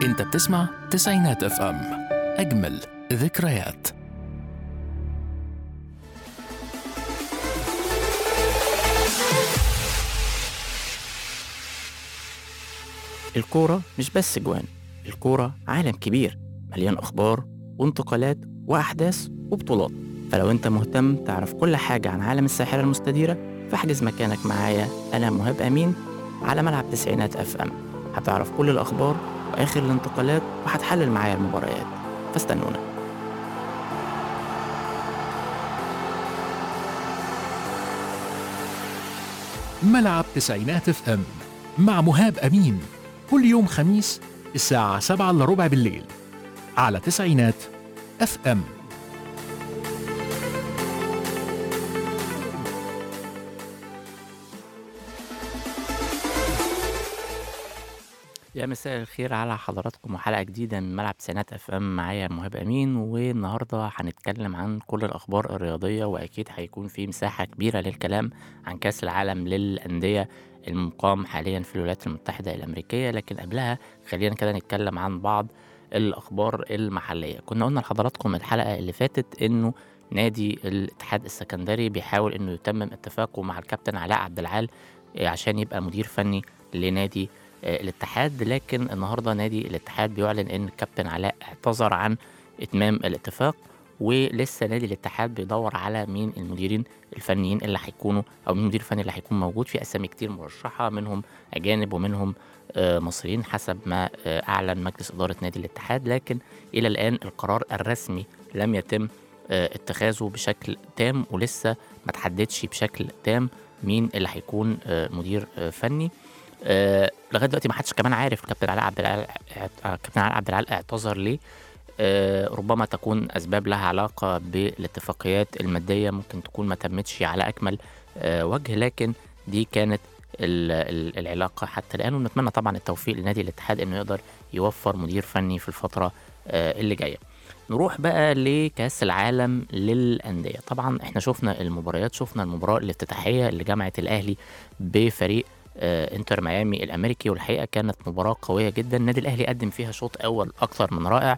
انت بتسمع تسعينات اف ام اجمل ذكريات الكورة مش بس جوان الكورة عالم كبير مليان أخبار وانتقالات وأحداث وبطولات فلو أنت مهتم تعرف كل حاجة عن عالم الساحرة المستديرة فاحجز مكانك معايا أنا مهاب أمين على ملعب تسعينات أف أم هتعرف كل الأخبار وآخر الانتقالات وهتحلل معايا المباريات فاستنونا ملعب تسعينات اف ام مع مهاب امين كل يوم خميس الساعة 7 الا ربع بالليل على تسعينات اف ام يا مساء الخير على حضراتكم وحلقة جديدة من ملعب تسعينات اف ام معايا مهاب امين والنهاردة هنتكلم عن كل الاخبار الرياضية واكيد هيكون في مساحة كبيرة للكلام عن كاس العالم للأندية المقام حاليا في الولايات المتحدة الأمريكية لكن قبلها خلينا كده نتكلم عن بعض الأخبار المحلية كنا قلنا لحضراتكم الحلقة اللي فاتت إنه نادي الاتحاد السكندري بيحاول إنه يتمم اتفاقه مع الكابتن علاء عبد العال آه، عشان يبقى مدير فني لنادي آه، الاتحاد لكن النهارده نادي الاتحاد بيعلن ان الكابتن علاء اعتذر عن اتمام الاتفاق ولسه نادي الاتحاد بيدور على مين المديرين الفنيين اللي هيكونوا او مين المدير الفني اللي هيكون موجود في اسامي كتير مرشحه منهم اجانب ومنهم آه، مصريين حسب ما آه، اعلن مجلس اداره نادي الاتحاد لكن الى الان القرار الرسمي لم يتم آه، اتخاذه بشكل تام ولسه ما تحددش بشكل تام مين اللي هيكون آه، مدير آه، فني آه، لغايه دلوقتي ما حدش كمان عارف كابتن علاء عبد العال آه، كابتن علاء عبد العال اعتذر ليه آه، ربما تكون اسباب لها علاقه بالاتفاقيات الماديه ممكن تكون ما تمتش على اكمل آه، وجه لكن دي كانت ال- ال- العلاقه حتى الان ونتمنى طبعا التوفيق لنادي الاتحاد انه يقدر يوفر مدير فني في الفتره آه، اللي جايه نروح بقى لكاس العالم للانديه طبعا احنا شفنا المباريات شفنا المباراه الافتتاحيه اللي جمعت الاهلي بفريق آه، انتر ميامي الامريكي والحقيقه كانت مباراه قويه جدا النادي الاهلي قدم فيها شوط اول اكثر من رائع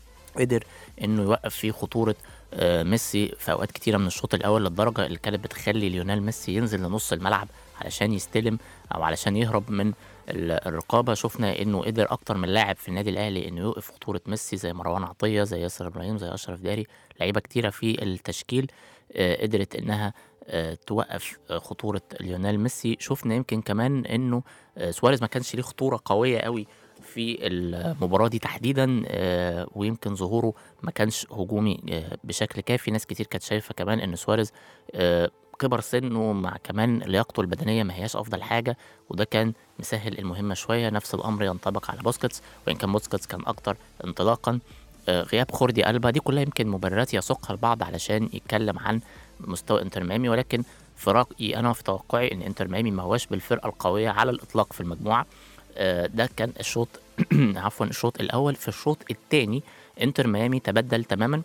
قدر انه يوقف فيه خطوره آه، ميسي في اوقات كتيره من الشوط الاول للدرجه اللي كانت بتخلي ليونيل ميسي ينزل لنص الملعب علشان يستلم او علشان يهرب من ال- الرقابه شفنا انه قدر اكتر من لاعب في النادي الاهلي انه يوقف خطوره ميسي زي مروان عطيه زي ياسر ابراهيم زي اشرف داري لعيبه كتيره في التشكيل آه، قدرت انها آه، توقف آه، خطوره ليونيل ميسي شفنا يمكن كمان انه آه، سواريز ما كانش ليه خطوره قويه قوي في المباراه دي تحديدا آه، ويمكن ظهوره ما كانش هجومي آه، بشكل كافي ناس كتير كانت شايفه كمان ان سواريز آه، كبر سنه مع كمان لياقته البدنيه ما هياش افضل حاجه وده كان مسهل المهمه شويه نفس الامر ينطبق على بوسكيتس وان كان بوسكيتس كان اكتر انطلاقا آه، غياب خوردي ألبا دي كلها يمكن مبررات يسوقها البعض علشان يتكلم عن مستوى انتر ميامي ولكن في رأيي أنا في توقعي إن انتر ميامي ما هوش بالفرقة القوية على الإطلاق في المجموعة آه، ده كان الشوط عفوا الشوط الأول في الشوط الثاني انتر ميامي تبدل تماما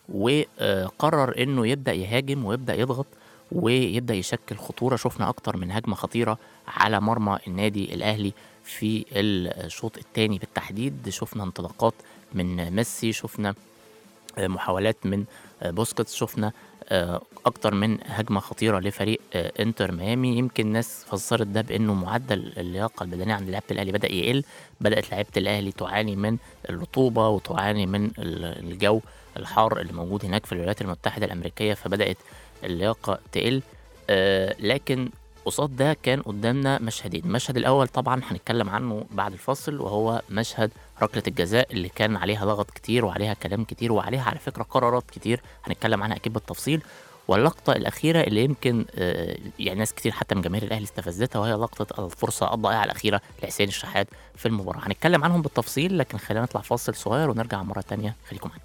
وقرر إنه يبدأ يهاجم ويبدأ يضغط ويبدأ يشكل خطورة شفنا أكتر من هجمة خطيرة على مرمى النادي الأهلي في الشوط الثاني بالتحديد شفنا انطلاقات من ميسي شفنا آه، محاولات من آه، بوسكيتس شفنا آه، اكتر من هجمه خطيره لفريق آه، انتر ميامي يمكن ناس فسرت ده بانه معدل اللياقه البدنيه عند لعيبه الاهلي بدا يقل بدات لعيبه الاهلي تعاني من الرطوبه وتعاني من ال- الجو الحار اللي موجود هناك في الولايات المتحده الامريكيه فبدات اللياقه تقل آه، لكن قصاد ده كان قدامنا مشهدين المشهد الاول طبعا هنتكلم عنه بعد الفاصل وهو مشهد ركله الجزاء اللي كان عليها ضغط كتير وعليها كلام كتير وعليها على فكره قرارات كتير هنتكلم عنها اكيد بالتفصيل واللقطه الاخيره اللي يمكن آه، يعني ناس كتير حتى من جماهير الاهلي استفزتها وهي لقطه الفرصه الضائعه الاخيره لحسين الشحات في المباراه هنتكلم عنهم بالتفصيل لكن خلينا نطلع فاصل صغير ونرجع مره تانية خليكم معانا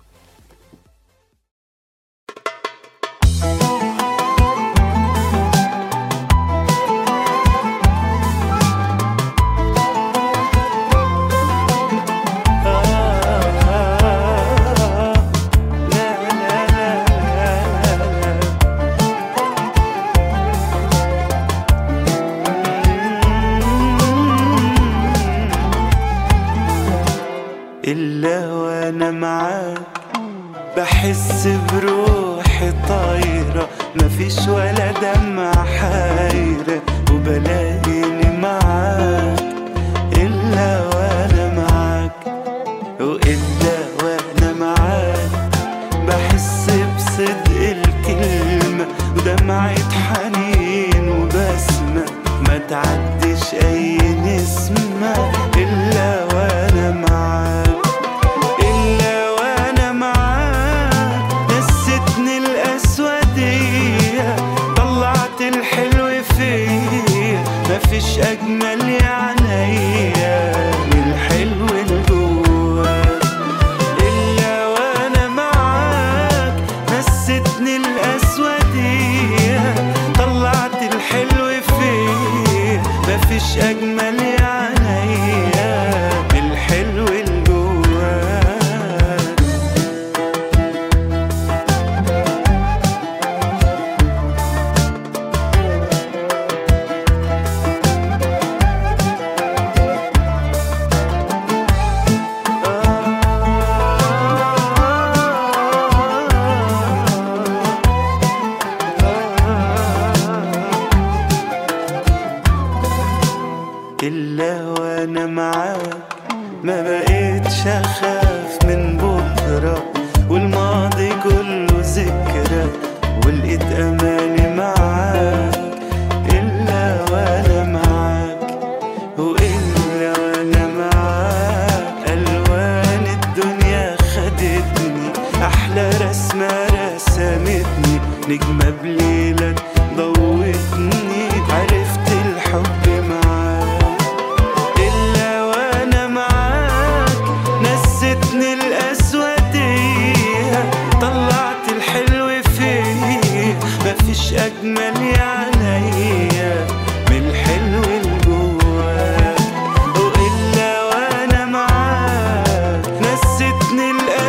إلا وأنا معاك بحس بروحي طايرة مفيش ولا دمعة حايرة وبلاقيني معاك إلا وأنا معاك وإلا وأنا معاك بحس بصدق الكلمة ودمعة حنين وبسمة ما تعديش أي نسمة إلا وأنا معاك إلا وأنا معاك نستني الأسودية طلعت الحلو فيا مفيش أجمل يا عينيا من الحلو اللي جواك إلا وأنا معاك نستني الأسودية طلعت الحلو فيا مفيش أجمل يا عينيا من الحلو اللي جواك إلا وأنا معاك ما بقيتش أخاف من بكرة والماضي كله ذكرى ولقيت أماني معاك إلا وأنا معاك وإلا وأنا معاك ألوان الدنيا خدتني أحلى رسمة رسمتني نجمة بليلك ضوتني عرفت الحب معاك إلا وأنا معاك نستني الأسودية طلعت الحلو فيا مفيش أجمل يا عينيا من الحلو اللي جواك وإلا وأنا معاك نستني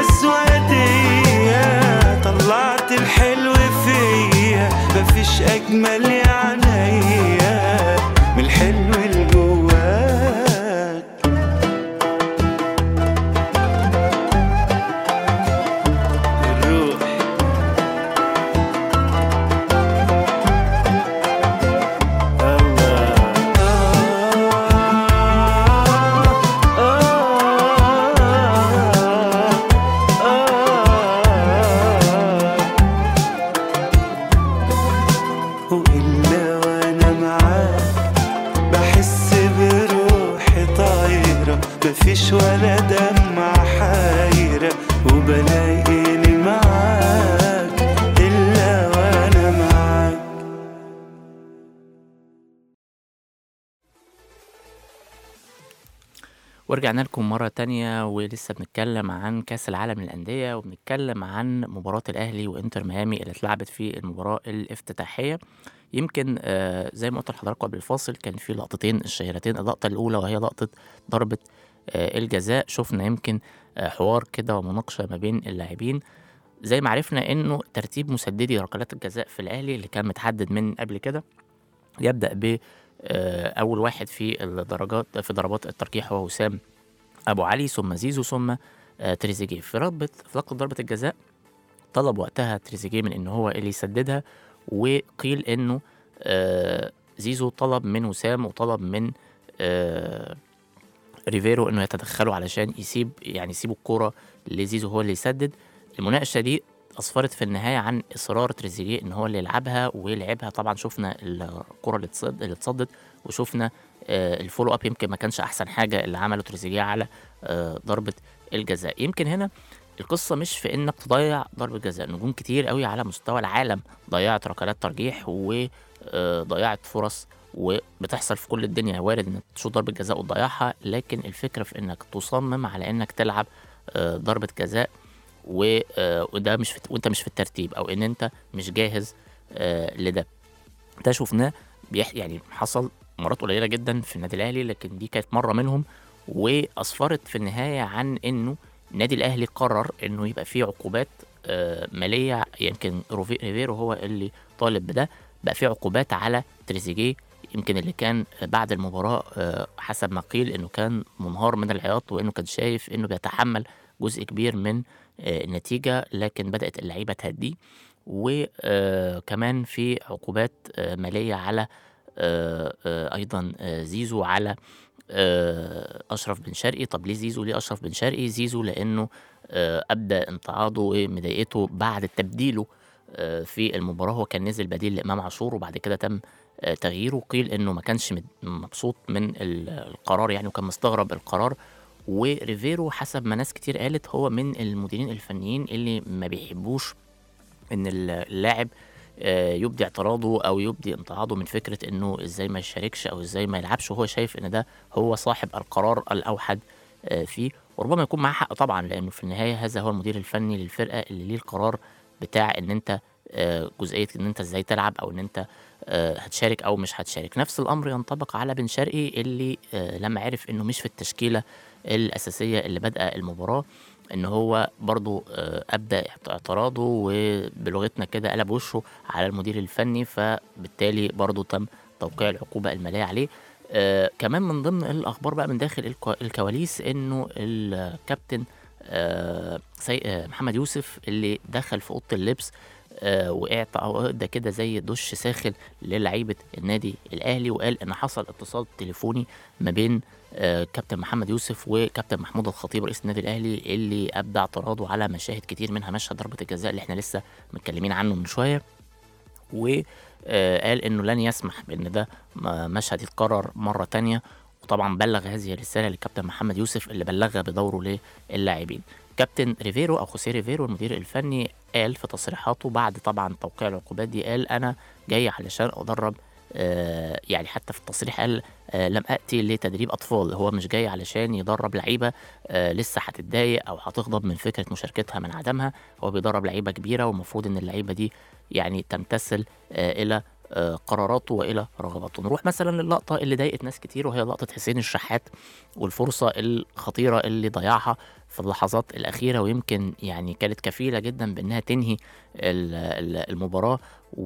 الأسودية طلعت الحلو فيا مفيش أجمل يا عينيا من الحلو اللي جواك الروح وإلا وأنا معاك بحس بروحي طايرة مفيش ولا دمعة حايرة وبلاقيني معاك إلا وأنا معاك ورجعنا لكم مرة تانية ولسه بنتكلم عن كأس العالم للأندية وبنتكلم عن مباراة الأهلي وإنتر ميامي اللي اتلعبت في المباراة الافتتاحية يمكن آه زي ما قلت لحضراتكم قبل الفاصل كان في لقطتين الشهيرتين اللقطة الأولى وهي لقطة ضربة آه الجزاء شفنا يمكن آه حوار كده ومناقشة ما بين اللاعبين زي ما عرفنا إنه ترتيب مسددي ركلات الجزاء في الأهلي اللي كان متحدد من قبل كده يبدأ ب آه، أول واحد في الدرجات في ضربات الترجيح هو وسام أبو علي ثم زيزو ثم آه، تريزيجيه في ربط في لقطة ضربة الجزاء طلب وقتها تريزيجيه من إن هو اللي يسددها وقيل إنه آه، زيزو طلب من وسام وطلب من آه، ريفيرو إنه يتدخلوا علشان يسيب يعني يسيبوا الكورة لزيزو هو اللي يسدد المناقشة دي أسفرت في النهاية عن إصرار تريزيجيه إن هو اللي يلعبها ولعبها طبعا شفنا الكرة اللي اتصد اللي اتصدت وشفنا آه، الفولو اب يمكن ما كانش أحسن حاجة اللي عمله تريزيجيه على آه، ضربة الجزاء يمكن هنا القصة مش في إنك تضيع ضربة جزاء نجوم كتير قوي على مستوى العالم ضيعت ركلات ترجيح وضيعت فرص وبتحصل في كل الدنيا وارد انك تشوط ضربة جزاء وتضيعها لكن الفكرة في انك تصمم على انك تلعب آه، ضربة جزاء و- آه، وده مش في وانت مش في الترتيب او ان انت مش جاهز آه، لده ده شفناه بيح يعني حصل مرات قليله جدا في النادي الاهلي لكن دي كانت مره منهم واسفرت في النهايه عن انه النادي الاهلي قرر انه يبقى فيه عقوبات آه، ماليه يمكن روفي- ريفيرو هو اللي طالب بده بقى فيه عقوبات على تريزيجيه يمكن اللي كان بعد المباراة آه، حسب ما قيل إنه كان منهار من العياط وإنه كان شايف إنه بيتحمل جزء كبير من آه، النتيجة لكن بدأت اللعيبة تهديه وكمان في عقوبات آه، مالية على آه، آه، أيضا آه، زيزو على آه، أشرف بن شرقي طب ليه زيزو ليه أشرف بن شرقي زيزو لأنه آه، أبدى امتعاضه ومضايقته بعد تبديله آه، في المباراة هو كان نزل بديل لإمام عاشور وبعد كده تم آه، تغييره قيل إنه ما كانش مد- مبسوط من ال- القرار يعني وكان مستغرب القرار وريفيرو حسب ما ناس كتير قالت هو من المديرين الفنيين اللي ما بيحبوش ان اللاعب آه، يبدي اعتراضه او يبدي امتعاضه من فكره انه ازاي ما يشاركش او ازاي ما يلعبش وهو شايف ان ده هو صاحب القرار الاوحد آه، فيه وربما يكون معاه حق طبعا لانه في النهايه هذا هو المدير الفني للفرقه اللي ليه القرار بتاع ان انت آه، جزئيه ان انت ازاي تلعب او ان انت آه، هتشارك او مش هتشارك نفس الامر ينطبق على بن شرقي اللي آه، لما عرف انه مش في التشكيله الاساسيه اللي بادئه المباراه ان هو برضو آه، ابدا اعتراضه وبلغتنا كده قلب وشه على المدير الفني فبالتالي برضو تم توقيع العقوبه الماليه عليه آه كمان من ضمن الاخبار بقى من داخل الكو- الكواليس انه الكابتن آه سي... آه محمد يوسف اللي دخل في اوضه اللبس آه واعطى او ادى كده زي دش ساخن للعيبه النادي الاهلي وقال ان حصل اتصال تليفوني ما بين آه كابتن محمد يوسف وكابتن محمود الخطيب رئيس النادي الاهلي اللي ابدى اعتراضه على مشاهد كتير منها مشهد ضربه الجزاء اللي احنا لسه متكلمين عنه من شويه وقال انه لن يسمح بان ده م- مشهد يتكرر مره تانية وطبعا بلغ هذه الرساله للكابتن محمد يوسف اللي بلغها بدوره للاعبين كابتن ريفيرو او خوسيه ريفيرو المدير الفني قال في تصريحاته بعد طبعا توقيع العقوبات دي قال انا جاي علشان ادرب آه يعني حتى في التصريح قال آه لم اتي لتدريب اطفال هو مش جاي علشان يدرب لعيبه آه لسه هتتضايق او هتغضب من فكره مشاركتها من عدمها هو بيدرب لعيبه كبيره والمفروض ان اللعيبه دي يعني تمتثل آه الى آه قراراته والى رغباته نروح مثلا للقطه اللي ضايقت ناس كتير وهي لقطه حسين الشحات والفرصه الخطيره اللي ضيعها في اللحظات الاخيره ويمكن يعني كانت كفيله جدا بانها تنهي ال- ال- المباراه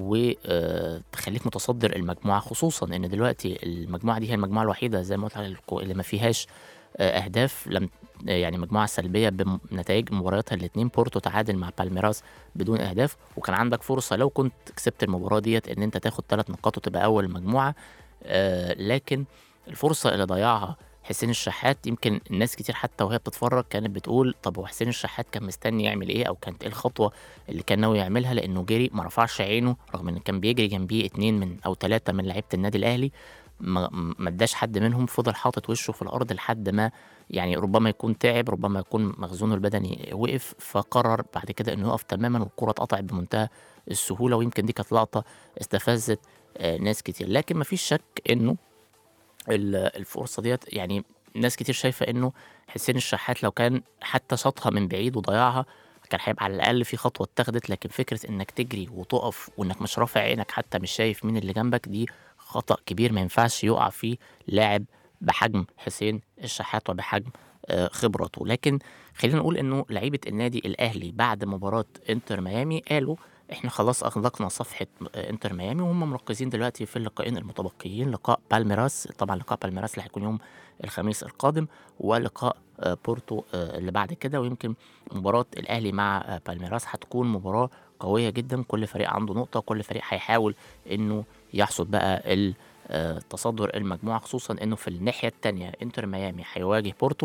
وتخليك متصدر المجموعه خصوصا ان دلوقتي المجموعه دي هي المجموعه الوحيده زي ما قلت لكم اللي ما فيهاش آه، اهداف لم آه، يعني مجموعه سلبيه بنتائج مبارياتها الاثنين بورتو تعادل مع بالميراس بدون اهداف وكان عندك فرصه لو كنت كسبت المباراه ديت ان انت تاخد ثلاث نقاط وتبقى اول المجموعه آه، لكن الفرصه اللي ضيعها حسين الشحات يمكن الناس كتير حتى وهي بتتفرج كانت بتقول طب هو حسين الشحات كان مستني يعمل ايه او كانت ايه الخطوه اللي كان ناوي يعملها لانه جري ما رفعش عينه رغم ان كان بيجري جنبيه اتنين من او ثلاثه من لعيبه النادي الاهلي ما ما اداش حد منهم فضل حاطط وشه في الارض لحد ما يعني ربما يكون تعب ربما يكون مخزونه البدني وقف فقرر بعد كده انه يقف تماما والكره اتقطعت بمنتهى السهوله ويمكن دي كانت لقطه استفزت آه، ناس كتير لكن ما فيش شك انه ال- الفرصه ديت يعني ناس كتير شايفه انه حسين الشحات لو كان حتى شاطها من بعيد وضيعها كان هيبقى على الاقل في خطوه اتخذت لكن فكره انك تجري وتقف وانك مش رافع عينك حتى مش شايف مين اللي جنبك دي خطا كبير ما ينفعش يقع فيه لاعب بحجم حسين الشحات وبحجم آه، خبرته لكن خلينا نقول انه لعيبه النادي الاهلي بعد مباراه انتر ميامي قالوا احنا خلاص اغلقنا صفحه آه، انتر ميامي وهم مركزين دلوقتي في اللقاءين المتبقيين لقاء بالميراس طبعا لقاء بالميراس اللي هيكون يوم الخميس القادم ولقاء آه، بورتو آه، اللي بعد كده ويمكن مباراه الاهلي مع آه، بالميراس هتكون مباراه قويه جدا كل فريق عنده نقطه كل فريق هيحاول انه يحصد بقى ال آه، تصدر المجموعه خصوصا انه في الناحيه الثانيه انتر ميامي هيواجه بورتو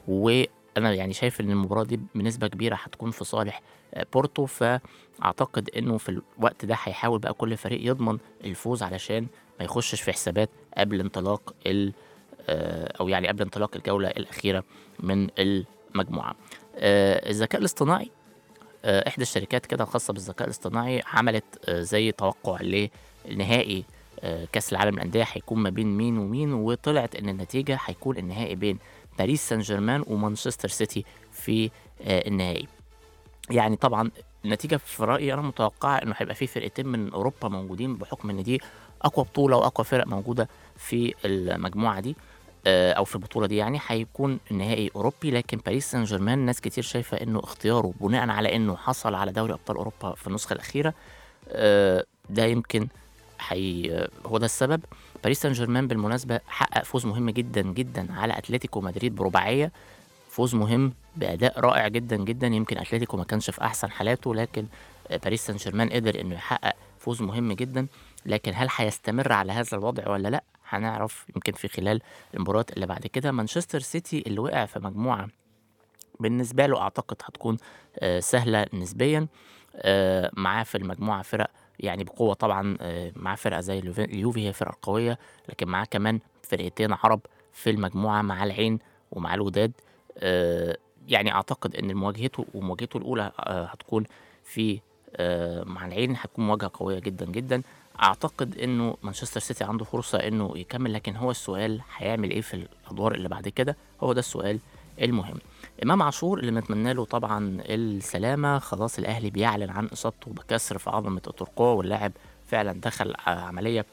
وانا يعني شايف ان المباراه دي بنسبه كبيره هتكون في صالح آه، بورتو فاعتقد انه في الوقت ده هيحاول بقى كل فريق يضمن الفوز علشان ما يخشش في حسابات قبل انطلاق ال آه، او يعني قبل انطلاق الجوله الاخيره من المجموعه آه، الذكاء الاصطناعي آه، احدى الشركات كده الخاصه بالذكاء الاصطناعي عملت آه، زي توقع لنهائي آه، كاس العالم للانديه هيكون ما بين مين ومين وطلعت ان النتيجه هيكون النهائي بين باريس سان جيرمان ومانشستر سيتي في آه، النهائي يعني طبعا النتيجه في رايي انا متوقعه انه هيبقى في فرقتين من اوروبا موجودين بحكم ان دي اقوى بطوله واقوى فرق موجوده في المجموعه دي آه، او في البطوله دي يعني هيكون النهائي اوروبي لكن باريس سان جيرمان ناس كتير شايفه انه اختياره بناء على انه حصل على دوري ابطال اوروبا في النسخه الاخيره آه، ده يمكن حي... هو ده السبب باريس سان جيرمان بالمناسبة حقق فوز مهم جدا جدا على أتلتيكو مدريد برباعية فوز مهم بأداء رائع جدا جدا يمكن أتلتيكو ما كانش في أحسن حالاته لكن باريس سان جيرمان قدر إنه يحقق فوز مهم جدا لكن هل هيستمر على هذا الوضع ولا لا هنعرف يمكن في خلال المباريات اللي بعد كده مانشستر سيتي اللي وقع في مجموعة بالنسبة له أعتقد هتكون آه، سهلة نسبيا آه، معاه في المجموعة فرق يعني بقوة طبعا آه، معاه فرقة زي اليوفي- اليوفي هي فرقة قوية لكن معاه كمان فرقتين عرب في المجموعة مع العين ومع الوداد آه، يعني أعتقد إن مواجهته ومواجهته الأولى آه، هتكون في آه، مع العين هتكون مواجهة قوية جدا جدا أعتقد إنه مانشستر سيتي عنده فرصة إنه يكمل لكن هو السؤال هيعمل إيه في الأدوار اللي بعد كده هو ده السؤال المهم امام عاشور اللي بنتمنى له طبعا السلامه خلاص الاهلي بيعلن عن اصابته بكسر في عظمه الترقوه واللاعب فعلا دخل ع- عمليه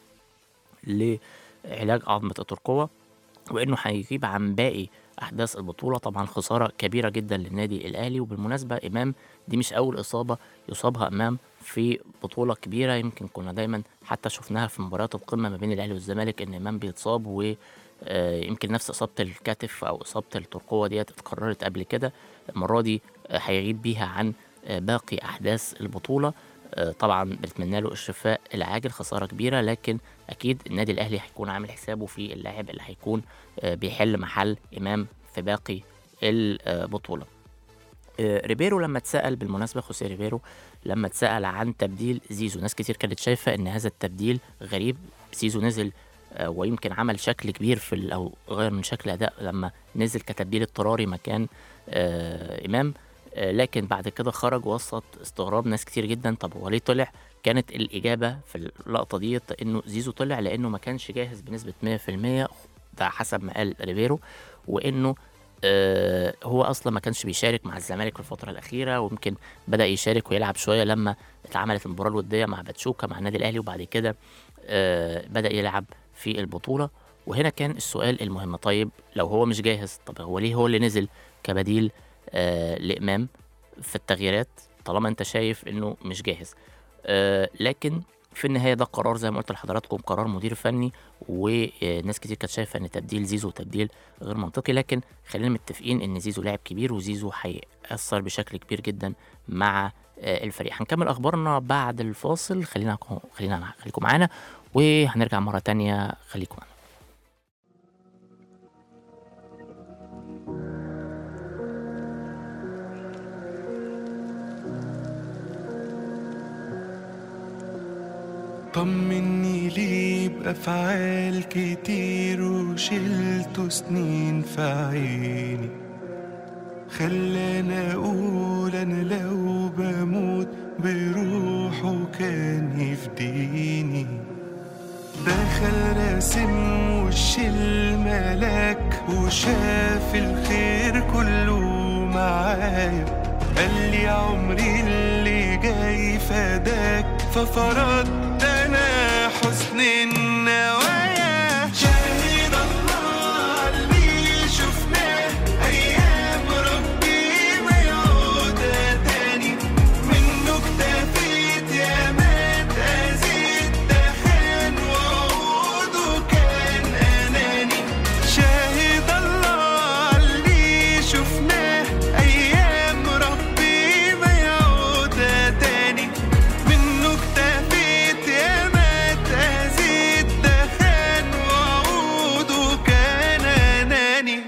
لعلاج عظمه الترقوه وانه هيغيب عن باقي احداث البطوله طبعا خساره كبيره جدا للنادي الاهلي وبالمناسبه امام دي مش اول اصابه يصابها امام في بطوله كبيره يمكن كنا دايما حتى شفناها في مباريات القمه ما بين الاهلي والزمالك ان امام بيتصاب و آه، يمكن نفس اصابه الكتف او اصابه الترقوه ديت اتكررت قبل كده المره دي آه، هيغيب بيها عن آه، باقي احداث البطوله آه، طبعا بنتمنى له الشفاء العاجل خساره كبيره لكن اكيد النادي الاهلي هيكون عامل حسابه في اللاعب اللي هيكون آه، بيحل محل امام في باقي البطوله آه، ريبيرو لما اتسال بالمناسبه خوسيه ريبيرو لما اتسال عن تبديل زيزو ناس كتير كانت شايفه ان هذا التبديل غريب زيزو نزل آه، ويمكن عمل شكل كبير في ال- او غير من شكل اداء لما نزل كتبديل اضطراري مكان آه امام آه لكن بعد كده خرج وسط استغراب ناس كتير جدا طب هو ليه طلع كانت الاجابه في اللقطه دي انه زيزو طلع لانه ما كانش جاهز بنسبه 100% ده حسب ما قال ريبيرو وانه آه هو اصلا ما كانش بيشارك مع الزمالك في الفتره الاخيره ويمكن بدا يشارك ويلعب شويه لما اتعملت المباراه الوديه مع باتشوكا مع النادي الاهلي وبعد كده آه بدا يلعب في البطوله وهنا كان السؤال المهم طيب لو هو مش جاهز طب هو ليه هو اللي نزل كبديل آه لامام في التغييرات طالما انت شايف انه مش جاهز آه لكن في النهايه ده قرار زي ما قلت لحضراتكم قرار مدير فني وناس كتير كانت شايفه ان تبديل زيزو تبديل غير منطقي لكن خلينا متفقين ان زيزو لاعب كبير وزيزو هيأثر بشكل كبير جدا مع آه، الفريق هنكمل اخبارنا بعد الفاصل خلينا خلينا خليكم معانا وهنرجع مره تانية خليكم معانا طمني ليه بأفعال كتير وشلته سنين في عيني خلاني أقول أنا لو بموت بروحه كان يفديني دخل راسم وش الملاك وشاف الخير كله معايا قال لي عمري اللي جاي فداك ففرضت انا حسن النوايا شاهد الله اللي شفناه ايام ربي ما يعود تاني منه اكتفيت يا ما اتأذيت ده خان وعوده كان اناني شاهد الله اللي شفناه ايام ربي ما يعود تاني منه اكتفيت يا ما اتأذيت ده خان وعوده كان اناني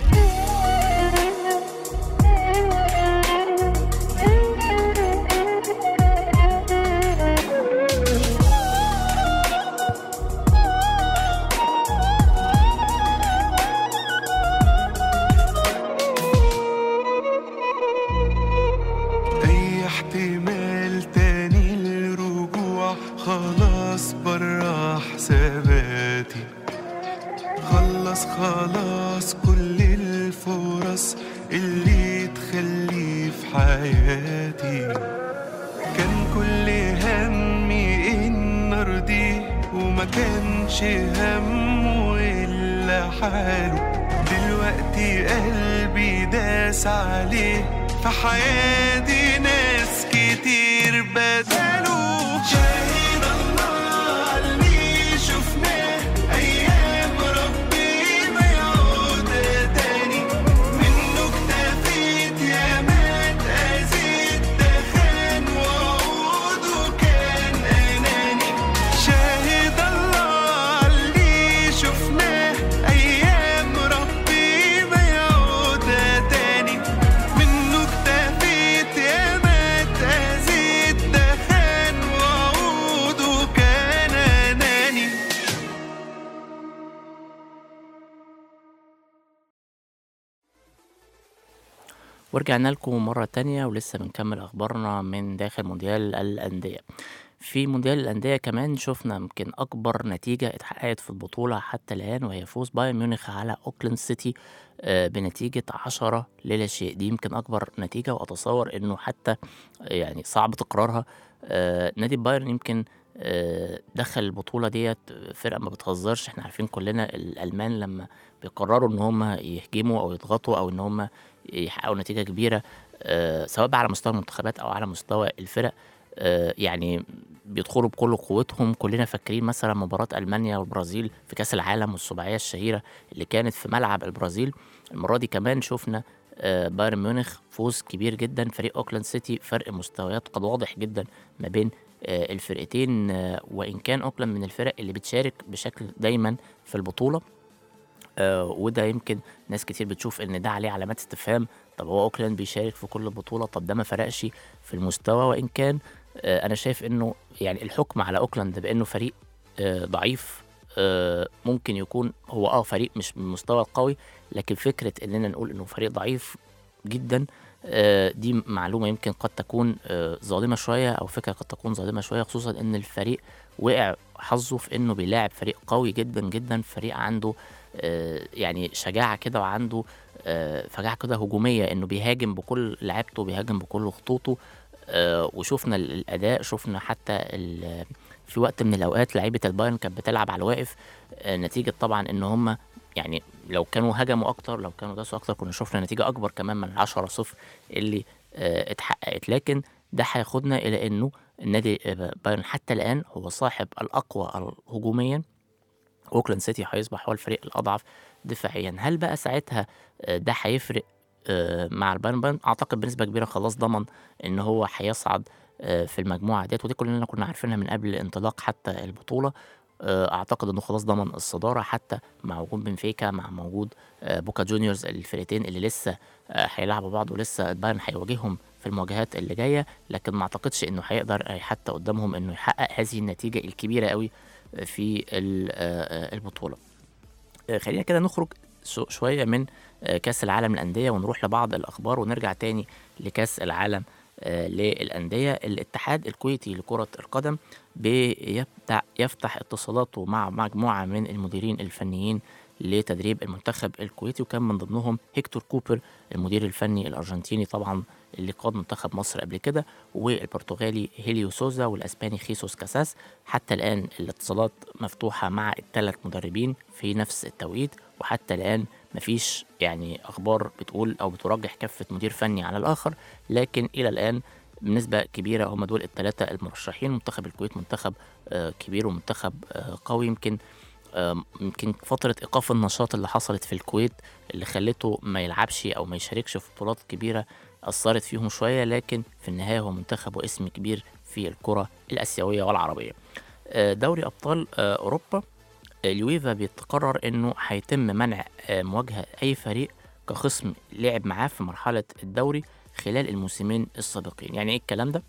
أي احتمال تاني للرجوع خلاص برا حساباتي خلص خلاص كل الفرص اللي تخلي في حياتي كان كل همي ان ارضيه وما كانش همه الا حاله دلوقتي قلبي داس عليه في حياتي ناس كتير بدلوا شاهد الله ورجعنا لكم مرة تانية ولسه بنكمل أخبارنا من داخل مونديال الأندية في مونديال الأندية كمان شفنا يمكن أكبر نتيجة اتحققت في البطولة حتى الآن وهي فوز بايرن ميونخ على أوكلاند سيتي آه، بنتيجة عشرة للا شيء دي يمكن أكبر نتيجة وأتصور إنه حتى يعني صعب تكرارها آه، نادي بايرن يمكن آه، دخل البطولة ديت فرقة ما بتهزرش احنا عارفين كلنا الألمان لما بيقرروا إن هم يهجموا أو يضغطوا أو إن هم يحققوا نتيجة كبيرة آه، سواء بقى على مستوى المنتخبات أو على مستوى الفرق آه، يعني بيدخلوا بكل قوتهم كلنا فاكرين مثلا مباراة ألمانيا والبرازيل في كأس العالم والسباعية الشهيرة اللي كانت في ملعب البرازيل المرة دي كمان شفنا آه، بايرن ميونخ فوز كبير جدا فريق اوكلاند سيتي فرق مستويات قد واضح جدا ما بين آه، الفرقتين آه، وان كان اوكلاند من الفرق اللي بتشارك بشكل دايما في البطوله آه، وده يمكن ناس كتير بتشوف ان ده عليه علامات استفهام طب هو اوكلاند بيشارك في كل بطوله طب ده ما فرقش في المستوى وان كان آه، انا شايف انه يعني الحكم على اوكلاند بانه فريق آه، ضعيف آه، ممكن يكون هو اه فريق مش من المستوى القوي لكن فكره اننا نقول انه فريق ضعيف جدا آه، دي معلومه يمكن قد تكون آه، ظالمه شويه او فكره قد تكون ظالمه شويه خصوصا ان الفريق وقع حظه في انه بيلاعب فريق قوي جدا جدا فريق عنده آه، يعني شجاعه كده وعنده آه، شجاعه كده هجوميه انه بيهاجم بكل لعبته بيهاجم بكل خطوطه آه، وشفنا ال- الاداء شفنا حتى ال- في وقت من الاوقات لعيبه البايرن كانت بتلعب على الواقف آه، نتيجه طبعا ان هم يعني لو كانوا هجموا اكتر لو كانوا داسوا اكتر كنا شفنا نتيجه اكبر كمان من 10 0 اللي آه، اتحققت لكن ده هياخدنا الى انه النادي آه، بايرن حتى الان هو صاحب الاقوى هجوميا اوكلاند سيتي هيصبح هو الفريق الاضعف دفاعيا هل بقى ساعتها آه، ده هيفرق آه، مع البايرن بايرن اعتقد بنسبه كبيره خلاص ضمن ان هو هيصعد آه، في المجموعه ديت ودي كلنا كنا عارفينها من قبل انطلاق حتى البطوله آه، اعتقد انه خلاص ضمن الصداره حتى مع وجود بنفيكا مع موجود آه، بوكا جونيورز الفرقتين اللي لسه آه، هيلعبوا بعض ولسه البايرن هيواجههم في المواجهات اللي جايه لكن ما اعتقدش انه هيقدر آه، حتى قدامهم انه يحقق هذه النتيجه الكبيره قوي في ال- آه، آه، البطوله آه، خلينا كده نخرج شو- شويه من آه، كاس العالم للانديه ونروح لبعض الاخبار ونرجع تاني لكاس العالم آه، للانديه الاتحاد الكويتي لكره القدم بيفتح يفتح اتصالاته مع مجموعه من المديرين الفنيين لتدريب المنتخب الكويتي وكان من ضمنهم هيكتور كوبر المدير الفني الارجنتيني طبعا اللي قاد منتخب مصر قبل كده والبرتغالي هيليو سوزا والاسباني خيسوس كاساس حتى الان الاتصالات مفتوحه مع الثلاث مدربين في نفس التوقيت وحتى الان مفيش يعني اخبار بتقول او بترجح كفه مدير فني على الاخر لكن الى الان بنسبة كبيرة هم دول الثلاثة المرشحين منتخب الكويت منتخب آه، كبير ومنتخب آه، قوي يمكن آم، يمكن فترة إيقاف النشاط اللي حصلت في الكويت اللي خلته ما يلعبش أو ما يشاركش في بطولات كبيرة أثرت فيهم شوية لكن في النهاية هو منتخب واسم كبير في الكرة الآسيوية والعربية آه، دوري أبطال آه، أوروبا اليويفا بيتقرر إنه هيتم منع آه، مواجهة أي فريق كخصم لعب معاه في مرحلة الدوري خلال الموسمين السابقين يعني إيه الكلام ده؟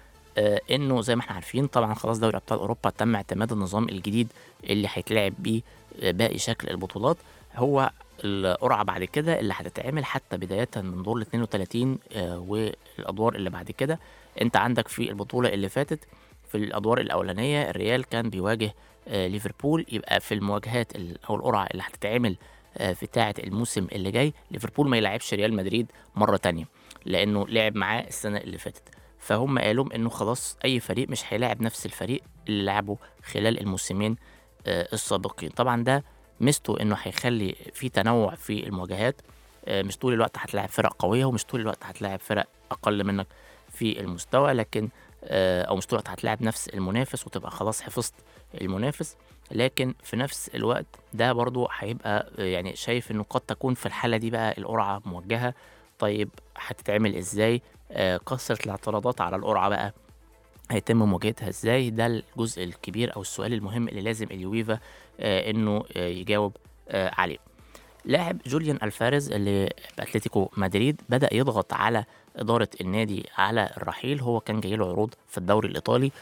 آه، انه زي ما احنا عارفين طبعا خلاص دوري ابطال اوروبا تم اعتماد النظام الجديد اللي هيتلعب بيه آه، باقي شكل البطولات هو القرعه بعد كده اللي هتتعمل حتى بدايه من دور ال 32 آه، والادوار اللي بعد كده انت عندك في البطوله اللي فاتت في الادوار الاولانيه الريال كان بيواجه آه، ليفربول يبقى في المواجهات ال- او القرعه اللي هتتعمل آه، في بتاعه الموسم اللي جاي ليفربول ما يلعبش ريال مدريد مره تانية لانه لعب معاه السنه اللي فاتت فهم قالوا انه خلاص اي فريق مش هيلاعب نفس الفريق اللي لعبه خلال الموسمين آه، السابقين طبعا ده ميزته انه هيخلي في تنوع في المواجهات آه، مش طول الوقت هتلاعب فرق قويه ومش طول الوقت هتلاعب فرق اقل منك في المستوى لكن آه، او مش طول الوقت هتلاعب نفس المنافس وتبقى خلاص حفظت المنافس لكن في نفس الوقت ده برضو هيبقى آه، يعني شايف انه قد تكون في الحاله دي بقى القرعه موجهه طيب هتتعمل ازاي آه، كثرة الاعتراضات على القرعة بقى هيتم مواجهتها ازاي ده الجزء الكبير او السؤال المهم اللي لازم اليويفا آه انه آه يجاوب آه عليه لاعب جوليان الفاريز اللي باتلتيكو مدريد بدا يضغط على اداره النادي على الرحيل هو كان جاي له عروض في الدوري الايطالي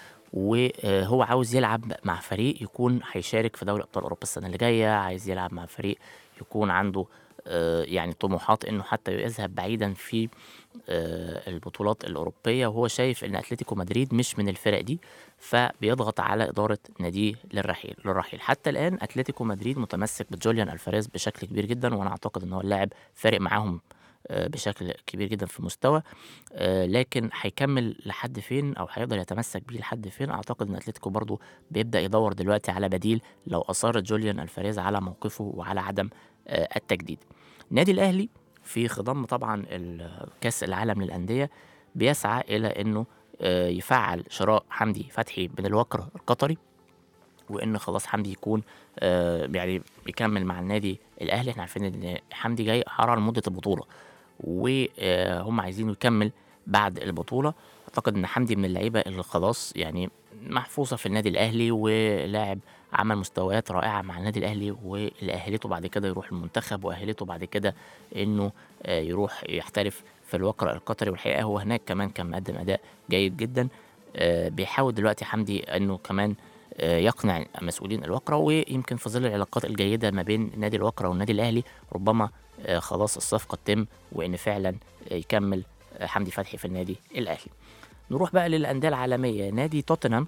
وهو عاوز يلعب مع فريق يكون هيشارك في دوري ابطال اوروبا السنه اللي جايه عايز يلعب مع فريق يكون عنده آه، يعني طموحات انه حتى يذهب بعيدا في آه، البطولات الاوروبيه وهو شايف ان اتلتيكو مدريد مش من الفرق دي فبيضغط على اداره ناديه للرحيل للرحيل حتى الان اتلتيكو مدريد متمسك بجوليان الفاريز بشكل كبير جدا وانا اعتقد ان هو اللاعب فارق معاهم آه، بشكل كبير جدا في المستوى آه، لكن هيكمل لحد فين او هيقدر يتمسك بيه لحد فين اعتقد ان اتلتيكو برضو بيبدا يدور دلوقتي على بديل لو اصر جوليان الفاريز على موقفه وعلى عدم آه، التجديد النادي الاهلي في خضم طبعا ال- كاس العالم للانديه بيسعى الى انه آه، يفعل شراء حمدي فتحي من الوكر القطري وان خلاص حمدي يكون آه، يعني يكمل مع النادي الاهلي احنا عارفين ان حمدي جاي حرر لمده البطوله وهم عايزينه يكمل بعد البطوله اعتقد ان حمدي من اللعيبه اللي خلاص يعني محفوظه في النادي الاهلي ولاعب عمل مستويات رائعه مع النادي الاهلي واللي اهلته بعد كده يروح المنتخب واهلته بعد كده انه آه، يروح يحترف في الوقر القطري والحقيقه هو هناك كمان كان مقدم اداء جيد جدا آه، بيحاول دلوقتي حمدي انه كمان آه، يقنع مسؤولين الوقرة ويمكن في ظل العلاقات الجيدة ما بين نادي الوقرة والنادي الأهلي ربما آه، خلاص الصفقة تتم وإن فعلا آه، يكمل آه، حمدي فتحي في النادي الأهلي نروح بقى للأندية العالمية نادي توتنهام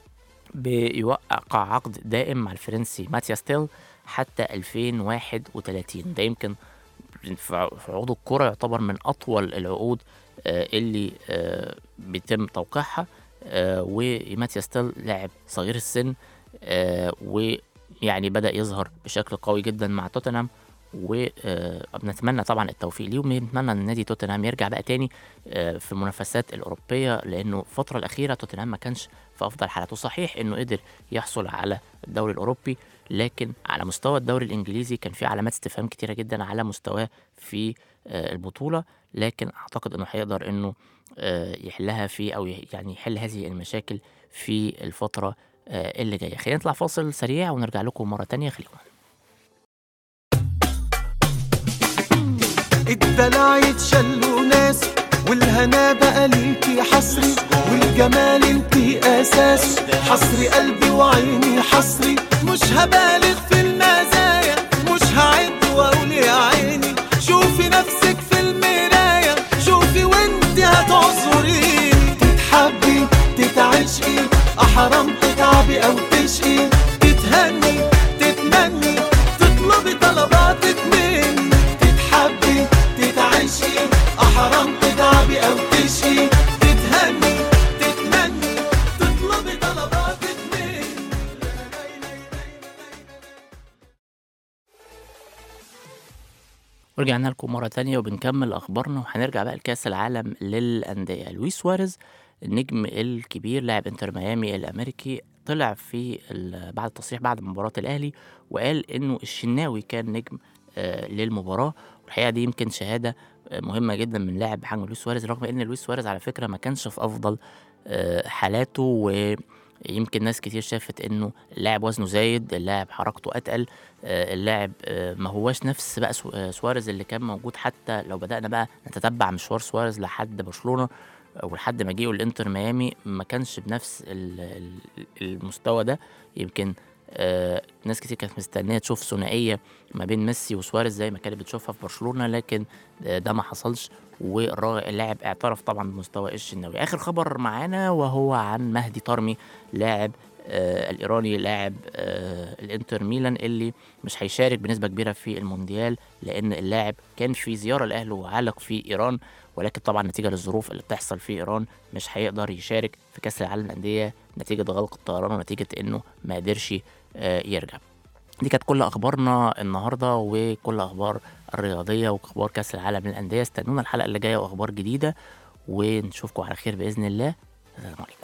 بيوقع عقد دائم مع الفرنسي ماتياس تيل حتى 2031 ده يمكن في في عقود الكرة يعتبر من أطول العقود آه، اللي آه، بيتم توقيعها آه، وماتياس تيل لاعب صغير السن آه، ويعني بدأ يظهر بشكل قوي جدا مع توتنهام وبنتمنى طبعا التوفيق ليه ونتمنى ان نادي توتنهام يرجع بقى تاني آه، في المنافسات الاوروبيه لانه الفتره الاخيره توتنهام ما كانش في افضل حالاته صحيح انه قدر يحصل على الدوري الاوروبي لكن على مستوى الدوري الانجليزي كان في علامات استفهام كتيره جدا على مستواه في آه، البطوله لكن اعتقد انه هيقدر انه آه، يحلها في او ي- يعني يحل هذه المشاكل في الفتره آه، اللي جايه خلينا نطلع فاصل سريع ونرجع لكم مره تانية خليكم الدلع يتشلوا ناس والهنا بقى ليكي حصري والجمال انتي اساس حصري قلبي وعيني حصري مش هبالغ في المزايا مش هعد واقول يا عيني شوفي نفسك في المراية شوفي وانتي هتعذريني تتحبي تتعشقي احرام تتعبي او تشقي تتهني تتمني تطلبي طلباتك مني تتحبي تتعشقي احرام تتعبي او تشقي تتهني تتمني تطلبي طلباتك مني ورجعنا لكم مرة تانية وبنكمل أخبارنا وهنرجع بقى لكأس العالم للأندية لويس سواريز النجم الكبير لاعب انتر ميامي الأمريكي طلع في ال- بعد التصريح بعد مباراة الأهلي وقال إنه الشناوي كان نجم آه، للمباراة والحقيقة دي يمكن شهادة آه، مهمة جدا من لاعب بحجم لويس سواريز رغم إن لويس سواريز على فكرة ما كانش في أفضل آه، حالاته ويمكن ناس كتير شافت إنه اللاعب وزنه زايد اللاعب حركته أتقل آه، اللاعب آه، ما هواش نفس بقى سو- آه، سواريز اللي كان موجود حتى لو بدأنا بقى نتتبع مشوار سواريز لحد برشلونة او لحد ما جه الانتر ميامي ما كانش بنفس ال- ال- المستوى ده يمكن آه ناس كتير كانت مستنيه تشوف ثنائيه ما بين ميسي وسواريز زي ما كانت بتشوفها في برشلونه لكن آه ده ما حصلش واللاعب اعترف طبعا بمستوى الشناوي اخر خبر معانا وهو عن مهدي طرمي لاعب آه الايراني لاعب آه الانتر ميلان اللي مش هيشارك بنسبه كبيره في المونديال لان اللاعب كان في زياره لاهله وعلق في ايران ولكن طبعا نتيجه للظروف اللي بتحصل في ايران مش هيقدر يشارك في كاس العالم للانديه نتيجه غلق الطيران ونتيجه انه ما قدرش آه، يرجع دي كانت كل اخبارنا النهارده وكل اخبار الرياضيه واخبار كاس العالم للانديه استنونا الحلقه اللي جايه واخبار جديده ونشوفكم على خير باذن الله السلام عليكم